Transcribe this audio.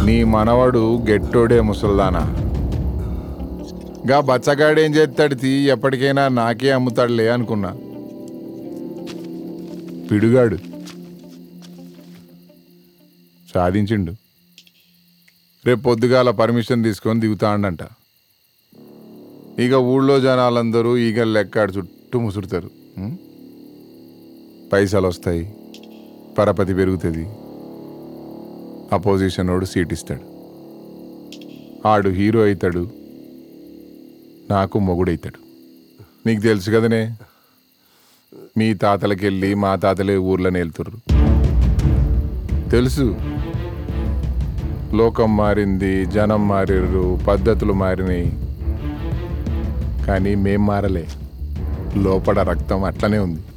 నీ మనవడు గెట్టోడే ముసల్దానా గా బచ్చగాడేం చేస్తాడు తీ ఎప్పటికైనా నాకే అమ్ముతాడులే అనుకున్నా పిడుగాడు సాధించిండు రేపు పొద్దుగాల పర్మిషన్ తీసుకొని దిగుతాడంట ఇక ఊళ్ళో జనాలందరూ ఈగ లెక్కాడు చుట్టూ ముసురుతారు ఉం? పైసలు వస్తాయి పరపతి పెరుగుతుంది అపోజిషన్ వాడు సీట్ ఇస్తాడు ఆడు హీరో అవుతాడు నాకు మొగుడైతాడు నీకు తెలుసు కదనే మీ తాతలకెళ్ళి మా తాతలే ఊర్లోనే వెళ్తుర్రు తెలుసు లోకం మారింది జనం మారిర్రు పద్ధతులు మారినాయి కానీ మేం మారలే లోపల రక్తం అట్లనే ఉంది